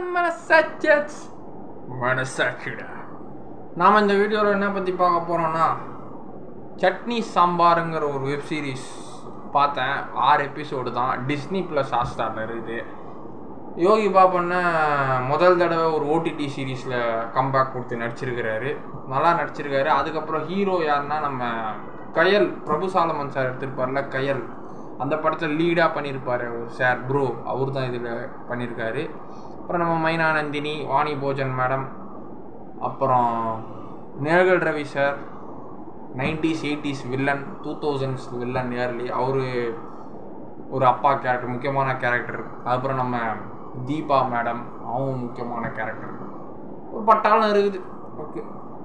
மனசாச்சஸ் மனசாட்சிடா நாம் இந்த வீடியோவில் என்ன பற்றி பார்க்க போகிறோன்னா சட்னி சாம்பாருங்கிற ஒரு வெப் சீரிஸ் பார்த்தேன் ஆறு எபிசோடு தான் டிஸ்னி ப்ளஸ் ஹாட்ஸ்டாரில் இருக்குது யோகி பாபண்ண முதல் தடவை ஒரு ஓடிடி சீரீஸில் கம்பேக் கொடுத்து நடிச்சிருக்கிறாரு நல்லா நடிச்சிருக்காரு அதுக்கப்புறம் ஹீரோ யாருன்னா நம்ம கயல் பிரபு சாலமன் சார் எடுத்திருப்பார்ல கயல் அந்த படத்தில் லீடாக பண்ணியிருப்பார் ஒரு சார் ப்ரோ அவர் தான் இதில் பண்ணியிருக்காரு அப்புறம் நம்ம மைனானந்தினி வாணி போஜன் மேடம் அப்புறம் நேர்கள் Ravi sir nineties eighties villain two thousands villain early அவர் ஒரு அப்பா கேரக்டர் முக்கியமான கேரக்டர் அப்புறம் நம்ம தீபா மேடம் அவங்க முக்கியமான கேரக்டர் ஒரு பட்டாளம் இருக்குது ஓகே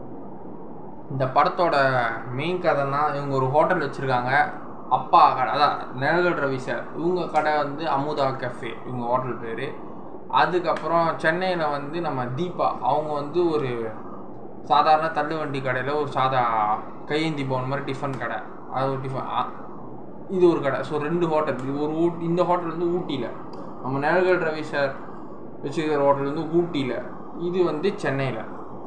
இந்த படத்தோட மெயின் கதைன்னா இவங்க ஒரு ஹோட்டல் வச்சுருக்காங்க அப்பா கடை அதான் நிழல்கள் ரவி சார் இவங்க கடை வந்து அமுதா கஃபே இவங்க ஹோட்டல் பேர் அதுக்கப்புறம் சென்னையில் வந்து நம்ம தீபா அவங்க வந்து ஒரு சாதாரண தள்ளுவண்டி கடையில் ஒரு சாதா கையேந்தி பவன் மாதிரி டிஃபன் கடை அது ஒரு டிஃபன் இது ஒரு கடை ஸோ ரெண்டு ஹோட்டல் இது ஒரு ஊட்டி இந்த ஹோட்டல் வந்து ஊட்டியில் நம்ம நிழல்கள் ரவி சார் வச்சுருக்கிற ஹோட்டல் வந்து ஊட்டியில் இது வந்து சென்னையில்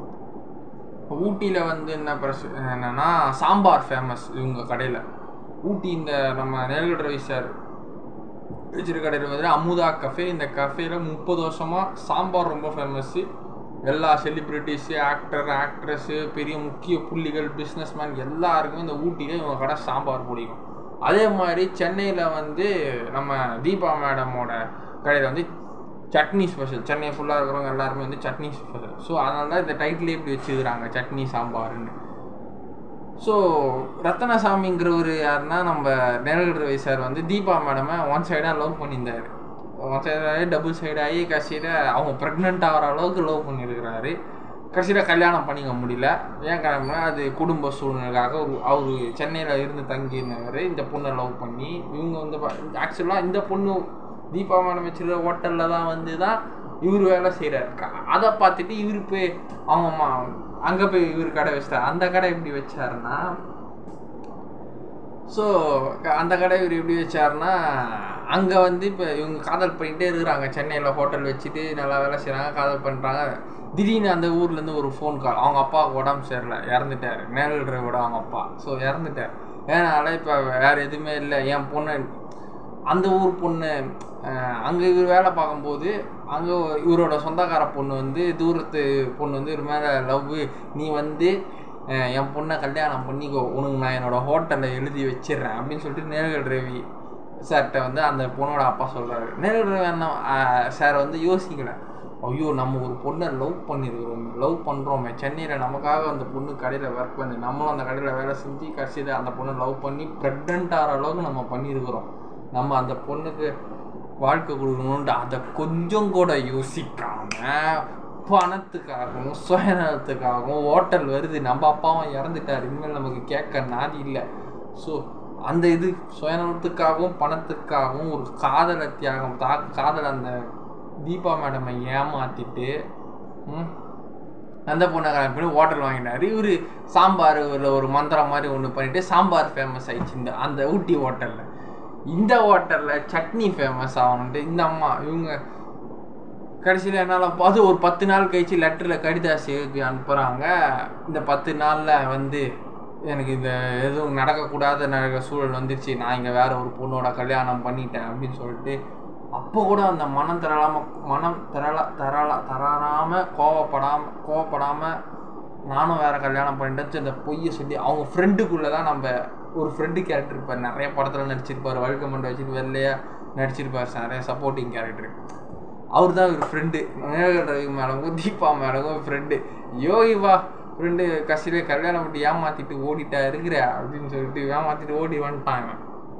ஊட்டியில் வந்து என்ன பிரஸ் என்னென்னா சாம்பார் ஃபேமஸ் இவங்க கடையில் ஊட்டி இந்த நம்ம நிழல்கள் ரவி சார் வச்சிருக்க கடையில் வந்து அமுதா கஃபே இந்த கஃபேயில் முப்பது வருஷமாக சாம்பார் ரொம்ப ஃபேமஸ்ஸு எல்லா செலிப்ரிட்டிஸு ஆக்டர் ஆக்ட்ரஸ்ஸு பெரிய முக்கிய புள்ளிகள் பிஸ்னஸ்மேன் எல்லாருக்குமே இந்த ஊட்டியில் இவங்க கடை சாம்பார் பிடிக்கும் அதே மாதிரி சென்னையில் வந்து நம்ம தீபா மேடமோட கடையில் வந்து சட்னி ஸ்பெஷல் சென்னை ஃபுல்லாக இருக்கிறவங்க எல்லாருமே வந்து சட்னி ஸ்பெஷல் ஸோ அதனால தான் இந்த டைட்டிலே இப்படி வச்சுக்கிறாங்க சட்னி சாம்பார்னு ஸோ ரத்தனசாமிங்கிறவர் யாருன்னா நம்ம நேரல் ரவி சார் வந்து தீபா மேடமை ஒன் சைடாக லவ் பண்ணியிருந்தார் ஒன் சைடாகி டபுள் சைடாகி கடைசியில் அவங்க ப்ரெக்னென்ட் ஆகிற அளவுக்கு லவ் பண்ணியிருக்கிறாரு கடைசியில் கல்யாணம் பண்ணிக்க முடியல ஏன் கிளம்புனா அது குடும்ப சூழ்நிலைக்காக ஒரு அவர் சென்னையில் இருந்து தங்கியிருந்தவர் இந்த பொண்ணை லவ் பண்ணி இவங்க வந்து ஆக்சுவலாக இந்த பொண்ணு தீபா மேடம் வச்சுருக்க ஹோட்டலில் தான் வந்து தான் இவர் வேலை செய்கிறார் அதை பார்த்துட்டு இவர் போய் அவங்க அம்மா அங்கே போய் இவர் கடை வச்சிட்டார் அந்த கடை எப்படி வச்சாருன்னா ஸோ அந்த கடை இவர் எப்படி வச்சாருன்னா அங்கே வந்து இப்போ இவங்க காதல் பண்ணிகிட்டே இருக்கிறாங்க சென்னையில் ஹோட்டல் வச்சுட்டு நல்லா வேலை செய்கிறாங்க காதல் பண்ணுறாங்க திடீர்னு அந்த ஊர்லேருந்து ஒரு ஃபோன் கால் அவங்க அப்பாவுக்கு உடம்பு சரியில்லை இறந்துட்டார் நேரல் டிரைவோட அவங்க அப்பா ஸோ இறந்துட்டார் ஏன்னால இப்போ வேறு எதுவுமே இல்லை என் பொண்ணு அந்த ஊர் பொண்ணு அங்கே இவர் வேலை பார்க்கும்போது அங்கே இவரோட சொந்தக்கார பொண்ணு வந்து தூரத்து பொண்ணு வந்து இவர் மேலே லவ் நீ வந்து என் பொண்ணை கல்யாணம் பண்ணிக்கோ உனக்கு நான் என்னோடய ஹோட்டலில் எழுதி வச்சிடுறேன் அப்படின்னு சொல்லிட்டு நேர்கள் ரவி சார்கிட்ட வந்து அந்த பொண்ணோட அப்பா சொல்கிறாரு நேர்கள் ரவி அண்ணா சார் வந்து யோசிக்கல ஐயோ நம்ம ஒரு பொண்ணை லவ் பண்ணியிருக்கிறோம் லவ் பண்ணுறோமே சென்னையில் நமக்காக அந்த பொண்ணு கடையில் ஒர்க் பண்ணி நம்மளும் அந்த கடையில் வேலை செஞ்சு கடைசியில் அந்த பொண்ணை லவ் பண்ணி ப்ரெக்னென்ட் ஆகிற அளவுக்கு நம்ம பண்ணியிருக்கிறோம் நம்ம அந்த பொண்ணுக்கு வாழ்க்கை கொடுக்கணுன்ட்டு அதை கொஞ்சம் கூட யோசிக்காம பணத்துக்காகவும் சுயநலத்துக்காகவும் ஹோட்டல் வருது நம்ம அப்பாவும் இறந்துட்டார் இனிமேல் நமக்கு கேட்க நாதி இல்லை ஸோ அந்த இது சுயநலத்துக்காகவும் பணத்துக்காகவும் ஒரு காதலை தியாகம் தா காதல் அந்த தீபா மேடமை ஏமாற்றிட்டு அந்த பொண்ணை கல்யாணம் பண்ணி ஹோட்டல் வாங்கிட்டாரு இவர் சாம்பார் ஒரு மந்திரம் மாதிரி ஒன்று பண்ணிவிட்டு சாம்பார் ஃபேமஸ் ஆயிடுச்சு இந்த அந்த ஊட்டி ஹோட்டலில் இந்த ஹோட்டலில் சட்னி ஃபேமஸ் ஆகணுன்ட்டு இந்த அம்மா இவங்க கடைசியில் என்னால் பார்த்து ஒரு பத்து நாள் கழிச்சு லெட்டரில் கடிதாசி எழுதி அனுப்புகிறாங்க இந்த பத்து நாளில் வந்து எனக்கு இந்த எதுவும் நடக்கக்கூடாத நடக்க சூழல் வந்துருச்சு நான் இங்கே வேறு ஒரு பொண்ணோட கல்யாணம் பண்ணிட்டேன் அப்படின்னு சொல்லிட்டு அப்போ கூட அந்த மனம் தரலாமல் மனம் தரல தரல தராமல் கோவப்படாமல் கோவப்படாமல் நானும் வேறு கல்யாணம் பண்ணிட்டு இந்த பொய்யை சொல்லி அவங்க ஃப்ரெண்டுக்குள்ளே தான் நம்ம ஒரு ஃப்ரெண்டு கேரக்டர் இருப்பார் நிறைய படத்தில் நடிச்சிருப்பார் வழுக்க மண்டை வச்சுட்டு வெள்ளையாக நடிச்சிருப்பார் நிறைய சப்போர்ட்டிங் கேரக்டர் அவர் தான் ஒரு ஃப்ரெண்டு ரவி மேடமும் தீபா மேடமும் ஃப்ரெண்டு யோகி வா ஃப்ரெண்டு கடைசியில் கல்யாணம் பண்ணி ஏமாற்றிட்டு ஓடிட்டா இருக்கிற அப்படின்னு சொல்லிட்டு ஏமாற்றிட்டு ஓடி வந்துட்டாங்க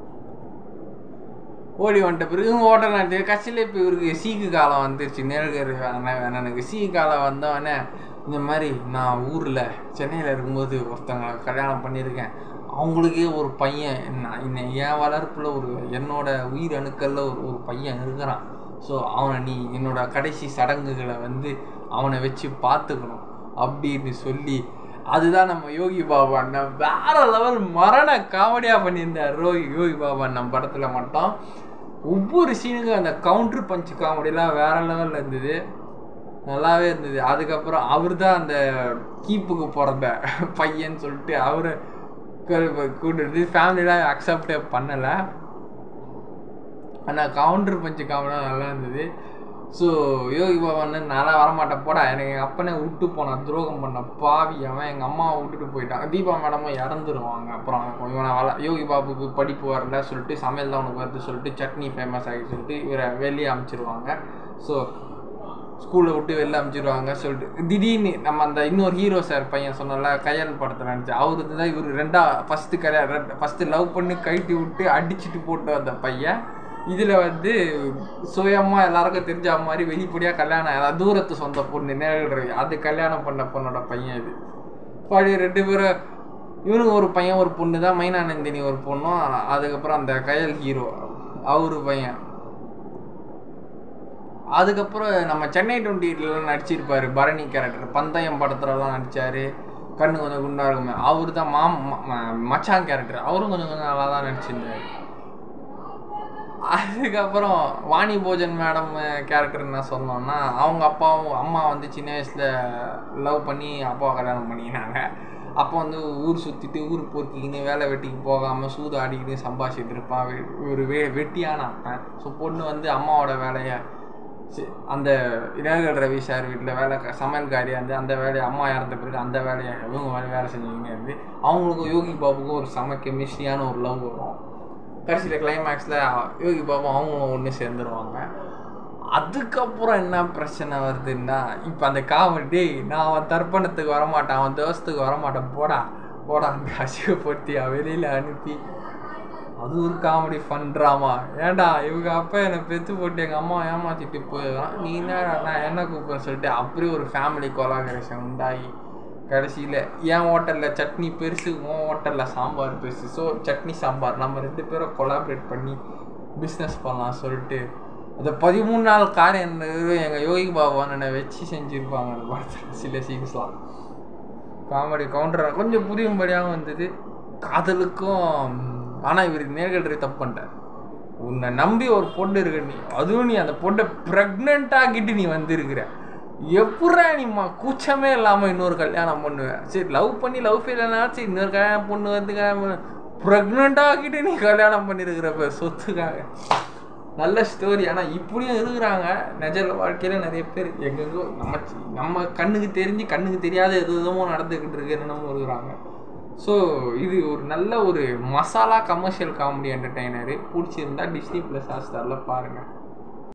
ஓடி வந்துட்ட பிறகு ஓட்டல் நடத்தி கடைசியில் இப்போ இவருக்கு சீக்கு காலம் வந்துருச்சு நேர்கர் எனக்கு சீக்கு காலம் வந்தவொடனே இந்த மாதிரி நான் ஊரில் சென்னையில் இருக்கும்போது ஒருத்தவங்களை கல்யாணம் பண்ணியிருக்கேன் அவங்களுக்கே ஒரு பையன் நான் இன்னை என் வளர்ப்பில் ஒரு என்னோட உயிர் அணுக்களில் ஒரு ஒரு பையன் இருக்கிறான் ஸோ அவனை நீ என்னோட கடைசி சடங்குகளை வந்து அவனை வச்சு பார்த்துக்கணும் அப்படின்னு சொல்லி அதுதான் நம்ம யோகி பாபா அண்ணன் வேற லெவல் மரண காமெடியாக பண்ணியிருந்தார் ரோகி யோகி பாபா அண்ணன் படத்தில் மட்டும் ஒவ்வொரு சீனுக்கும் அந்த கவுண்டர் பஞ்ச் காமெடியெலாம் வேற லெவலில் இருந்தது நல்லாவே இருந்தது அதுக்கப்புறம் அவர் தான் அந்த கீப்புக்கு பிறந்த பையன் சொல்லிட்டு அவரை கூட்டு ஃபேமிலிலாம் அக்செப்டே பண்ணலை ஆனால் கவுண்டர் பஞ்சு காமெடியாக நல்லா இருந்தது ஸோ யோகி பாபான்னு நல்லா வரமாட்டேன் போடா எனக்கு எங்கள் அப்பனே விட்டு போனான் துரோகம் பண்ண பாவி அவன் எங்கள் அம்மாவை விட்டுட்டு போயிட்டான் தீபா மேடமும் இறந்துருவாங்க அப்புறம் இவனை வள யோகி பாபுக்கு படிப்பு வரல சொல்லிட்டு சமையல் தான் உனக்கு வருது சொல்லிட்டு சட்னி ஃபேமஸ் ஆகி சொல்லிட்டு இவரை வெளியே அமுச்சிருவாங்க ஸோ ஸ்கூலை விட்டு வெளில அமுச்சிடுவாங்க சொல்லிட்டு திடீர்னு நம்ம அந்த இன்னொரு ஹீரோ சார் பையன் சொன்னல கையால் படத்தில் நினச்சி அவரு தான் இவர் ரெண்டா ஃபஸ்ட்டு கல்யாணம் ஃபஸ்ட்டு லவ் பண்ணி கைட்டி விட்டு அடிச்சுட்டு போட்டு வந்த பையன் இதில் வந்து சுயமாக எல்லாருக்கும் தெரிஞ்ச மாதிரி வெளிப்படையாக கல்யாணம் அதாவது தூரத்து சொந்த பொண்ணு நேரில் அது கல்யாணம் பண்ண பொண்ணோட பையன் இது பழைய ரெண்டு பேரும் இவனுக்கு ஒரு பையன் ஒரு பொண்ணு தான் மைனானந்தினி ஒரு பொண்ணும் அதுக்கப்புறம் அந்த கயல் ஹீரோ அவரு பையன் அதுக்கப்புறம் நம்ம சென்னை டுவெண்ட்டி எயிட்லாம் நடிச்சிருப்பாரு பரணி கேரக்டர் பந்தயம் படத்துலலாம் நடிச்சாரு கண்ணு கொஞ்சம் குண்டா இருக்குமே அவரு தான் மாம் மச்சான் கேரக்டர் அவரும் கொஞ்சம் கொஞ்சம் நல்லா தான் நடிச்சிருந்தாரு அதுக்கப்புறம் வாணி போஜன் மேடம் கேரக்டர் என்ன சொன்னோம்னா அவங்க அப்பாவும் அம்மா வந்து சின்ன வயசில் லவ் பண்ணி அப்பாவை கல்யாணம் பண்ணிக்கினாங்க அப்போ வந்து ஊர் சுற்றிட்டு ஊர் பொறுக்கிக்கின்னு வேலை வெட்டிக்கு போகாமல் சூது ஆடிக்கிட்டு சம்பாதிச்சிட்டு இருப்பான் ஒரு வே வெட்டியான அப்பன் ஸோ பொண்ணு வந்து அம்மாவோட வேலையை அந்த இனகல் ரவி சார் வீட்டில் வேலை சமையல்காரியாக இருந்து அந்த வேலையை அம்மா இறந்த பிறகு அந்த வேலையை இவங்க வேலை வேலை செஞ்சவங்க இருந்து அவங்களுக்கும் யோகி பாபுக்கும் ஒரு செம கெமிஸ்ட்ரியான ஒரு லவ் வரும் கடைசியில் கிளைமேக்ஸில் யோகி பாபு அவங்களும் ஒன்று சேர்ந்துருவாங்க அதுக்கப்புறம் என்ன பிரச்சனை வருதுன்னா இப்போ அந்த காமெடி நான் அவன் தர்ப்பணத்துக்கு வரமாட்டேன் அவன் தோசத்துக்கு வரமாட்டேன் போடா போடா அந்த அசிவப்படுத்தியா வெளியில் அனுப்பி அது ஒரு காமெடி ஃபன் ட்ராமா ஏன்டா இவங்க அப்பா என்னை பெற்று போட்டு எங்கள் அம்மா ஏமாற்றிட்டு போயிடலாம் நீ என்ன நான் என்ன கூப்பிட்றேன் சொல்லிட்டு அப்படியே ஒரு ஃபேமிலி கொலாகரேஷன் உண்டாகி கடைசியில் என் ஹோட்டலில் சட்னி பெருசு உன் ஹோட்டலில் சாம்பார் பெருசு ஸோ சட்னி சாம்பார் நம்ம ரெண்டு பேரும் கொலாபரேட் பண்ணி பிஸ்னஸ் பண்ணலாம் சொல்லிட்டு அந்த பதிமூணு நாள் காரியம் எங்கள் யோகி பாபா என்னை வச்சு செஞ்சுருப்பாங்க அந்த படத்தில் சில சீன்ஸ்லாம் காமெடி கவுண்டர் கொஞ்சம் புரியும்படியாகவும் வந்தது காதலுக்கும் ஆனால் இவர் நேர்கடரை தப்பு பண்ணிட்டார் உன்னை நம்பி ஒரு பொண்ணு இருக்க நீ அதுவும் நீ அந்த பொண்ணை ப்ரெக்னென்ட் ஆக்கிட்டு நீ வந்திருக்கிற எப்படா நீம்மா கூச்சமே இல்லாமல் இன்னொரு கல்யாணம் பண்ணுவேன் சரி லவ் பண்ணி லவ் ஃபெயில் ஆனாச்சு இன்னொரு கல்யாணம் பொண்ணு வந்து கல்யாணம் ப்ரெக்னென்ட் ஆக்கிட்டு நீ கல்யாணம் பண்ணியிருக்கிறப்ப சொத்துக்காக நல்ல ஸ்டோரி ஆனால் இப்படியும் இருக்கிறாங்க நிஜ வாழ்க்கையில் நிறைய பேர் எங்கெங்கோ நம்ம நம்ம கண்ணுக்கு தெரிஞ்சு கண்ணுக்கு தெரியாத எது எதுவும் நடந்துக்கிட்டு இருக்கு என்னமோ இருக்கிறாங்க ஸோ இது ஒரு நல்ல ஒரு மசாலா கமர்ஷியல் காமெடி என்டர்டெய்னரு பிடிச்சிருந்தா டிஸ்னி ப்ளஸ் ஹாட்ஸ்டாரில் பாருங்கள்